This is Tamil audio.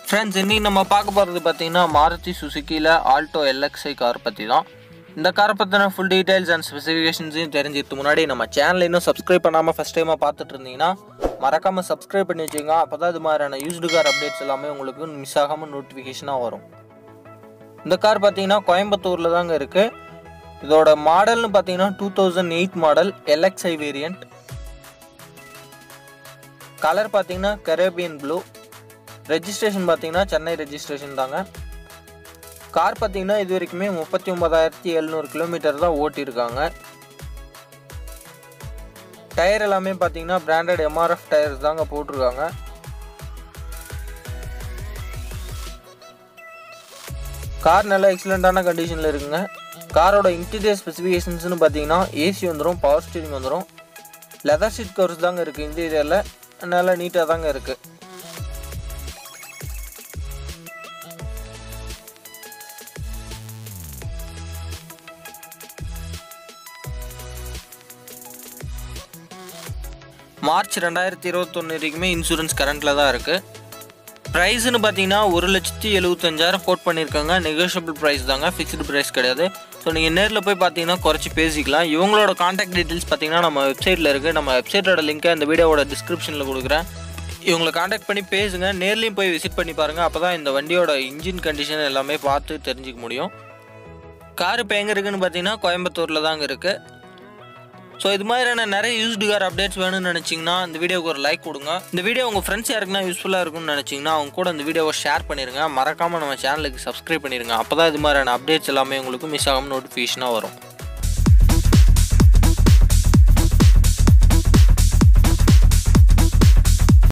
ஃப்ரெண்ட்ஸ் இன்னைக்கு நம்ம பார்க்க போகிறது பார்த்தீங்கன்னா மாருதி சுசுக்கியில் ஆல்டோ எல்எக்ஸ்ஐ கார் பற்றி தான் இந்த காரை பற்றின ஃபுல் டீடைல்ஸ் அண்ட் ஸ்பெசிஃபிகேஷன்ஸையும் தெரிஞ்சுக்கிறதுக்கு முன்னாடி நம்ம சேனலை இன்னும் சப்ஸ்கிரைப் பண்ணாமல் ஃபஸ்ட் டைமாக பார்த்துட்டு இருந்தீங்கன்னா மறக்காமல் சப்ஸ்கிரைப் பண்ணி வச்சுங்க அப்போ தான் இது மாதிரியான யூஸ்டு கார் அப்டேட்ஸ் எல்லாமே உங்களுக்கு மிஸ் ஆகாமல் நோட்டிஃபிகேஷனாக வரும் இந்த கார் பார்த்தீங்கன்னா கோயம்புத்தூரில் தாங்க இருக்குது இதோட மாடல்னு பார்த்தீங்கன்னா two thousand eight model LXI variant colour பார்த்தீங்கன்னா கரேபியன் ப்ளூ ரெஜிஸ்ட்ரேஷன் பார்த்தீங்கன்னா சென்னை ரெஜிஸ்ட்ரேஷன் தாங்க கார் பார்த்தீங்கன்னா இது வரைக்குமே முப்பத்தி ஒன்பதாயிரத்தி எழுநூறு கிலோமீட்டர் தான் ஓட்டியிருக்காங்க டயர் எல்லாமே பார்த்தீங்கன்னா பிராண்டட் எம்ஆர்எஃப் டயர்ஸ் தாங்க போட்டிருக்காங்க கார் நல்ல எக்ஸலண்ட்டான கண்டிஷனில் இருக்குங்க காரோட இன்டீரியர் ஸ்பெசிஃபிகேஷன்ஸ்னு பார்த்தீங்கன்னா ஏசி வந்துடும் பவர் ஸ்டீரிங் வந்துடும் லெதர் சீட் கவர்ஸ் தாங்க இருக்குது இன்டீரியரில் நல்லா நீட்டாக தாங்க இருக்குது மார்ச் ரெண்டாயிரத்தி இருபத்தொன்று வரைக்குமே இன்சூரன்ஸ் கரண்ட்டில் தான் இருக்குது ப்ரைஸ்னு பார்த்தீங்கன்னா ஒரு லட்சத்தி எழுபத்தஞ்சாயிரம் கோட் பண்ணியிருக்காங்க நெகோஷியபிள் ப்ரைஸ் தாங்க ஃபிக்ஸ்டு ப்ரைஸ் கிடையாது ஸோ நீங்கள் நேரில் போய் பார்த்தீங்கன்னா குறைச்சி பேசிக்கலாம் இவங்களோட காண்டாக்ட் டீட்டெயில்ஸ் பார்த்தீங்கன்னா நம்ம வெப்சைட்டில் இருக்குது நம்ம வெப்சைட்டோட லிங்க்கை இந்த வீடியோவோட டிஸ்கிரிப்ஷனில் கொடுக்குறேன் இவங்களை காண்டாக்ட் பண்ணி பேசுங்க நேர்லேயும் போய் விசிட் பண்ணி பாருங்கள் அப்போ தான் இந்த வண்டியோட இன்ஜின் கண்டிஷன் எல்லாமே பார்த்து தெரிஞ்சுக்க முடியும் கார் இப்போ எங்கே இருக்குன்னு பார்த்தீங்கன்னா கோயம்புத்தூரில் தாங்க இருக்குது ஸோ இது மாதிரியான நிறைய யூஸ்டு கார் அப்டேட்ஸ் வேணும்னு நினச்சிங்கன்னா இந்த வீடியோக்கு ஒரு லைக் கொடுங்க இந்த வீடியோ உங்கள் ஃப்ரெண்ட்ஸ் யாருக்குன்னா யூஸ்ஃபுல்லாக இருக்கும்னு நினச்சிங்கன்னா அவங்க கூட இந்த வீடியோவை ஷேர் பண்ணிடுங்க மறக்காமல் நம்ம சேனலுக்கு சப்ஸ்கிரைப் பண்ணிடுங்க அப்போ தான் இது மாதிரியான அப்டேட்ஸ் எல்லாமே உங்களுக்கு மிஸ் ஆகாமல் நோட்டிஃபிகேஷனாக வரும்